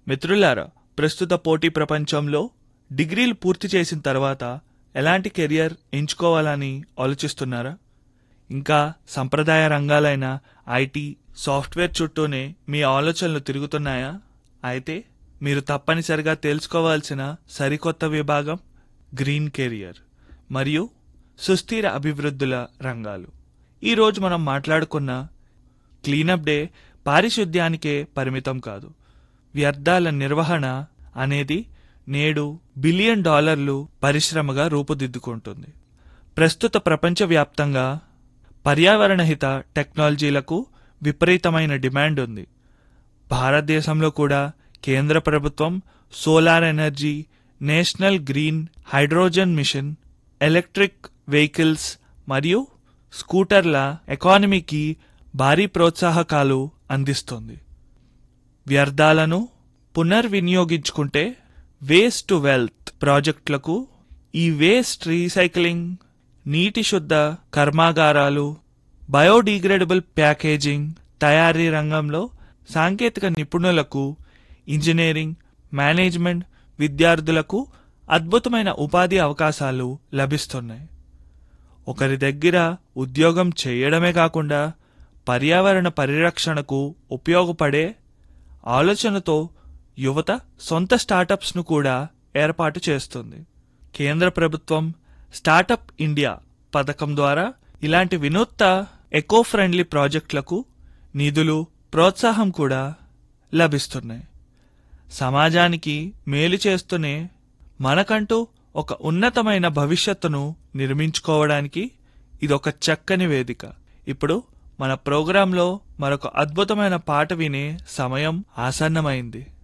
మిత్రులారా ప్రస్తుత పోటీ ప్రపంచంలో డిగ్రీలు పూర్తి చేసిన తర్వాత ఎలాంటి కెరియర్ ఎంచుకోవాలని ఆలోచిస్తున్నారా ఇంకా సంప్రదాయ రంగాలైన ఐటీ సాఫ్ట్వేర్ చుట్టూనే మీ ఆలోచనలు తిరుగుతున్నాయా అయితే మీరు తప్పనిసరిగా తెలుసుకోవాల్సిన సరికొత్త విభాగం గ్రీన్ కెరియర్ మరియు సుస్థిర అభివృద్ధుల రంగాలు ఈరోజు మనం మాట్లాడుకున్న క్లీనప్ డే పారిశుద్ధ్యానికే పరిమితం కాదు వ్యర్థాల నిర్వహణ అనేది నేడు బిలియన్ డాలర్లు పరిశ్రమగా రూపుదిద్దుకుంటుంది ప్రస్తుత ప్రపంచవ్యాప్తంగా పర్యావరణహిత టెక్నాలజీలకు విపరీతమైన డిమాండ్ ఉంది భారతదేశంలో కూడా కేంద్ర ప్రభుత్వం solar energy national green hydrogen mission electric vehicles మరియు స్కూటర్ల ఎకానమీకి భారీ ప్రోత్సాహకాలు అందిస్తుంది వ్యర్థాలను పునర్వినియోగించుకుంటే వేస్ట్ టు వెల్త్ ప్రాజెక్టులకు ఈ వేస్ట్ రీసైక్లింగ్ నీటి శుద్ధ కర్మాగారాలు బయోడిగ్రేడబుల్ ప్యాకేజింగ్ తయారీ రంగంలో సాంకేతిక నిపుణులకు ఇంజనీరింగ్ మేనేజ్మెంట్ విద్యార్థులకు అద్భుతమైన ఉపాధి అవకాశాలు లభిస్తున్నాయి ఒకరి దగ్గర ఉద్యోగం చేయడమే కాకుండా పర్యావరణ పరిరక్షణకు ఉపయోగపడే ఆలోచనతో యువత సొంత స్టార్టప్స్ను కూడా ఏర్పాటు చేస్తుంది కేంద్ర ప్రభుత్వం స్టార్టప్ ఇండియా పథకం ద్వారా ఇలాంటి వినూత్న ఎకో ఫ్రెండ్లీ ప్రాజెక్టులకు నిధులు ప్రోత్సాహం కూడా లభిస్తున్నాయి సమాజానికి మేలు చేస్తూనే మనకంటూ ఒక ఉన్నతమైన భవిష్యత్తును నిర్మించుకోవడానికి ఇదొక చక్కని వేదిక ఇప్పుడు మన ప్రోగ్రాంలో మరొక అద్భుతమైన పాట వినే సమయం ఆసన్నమైంది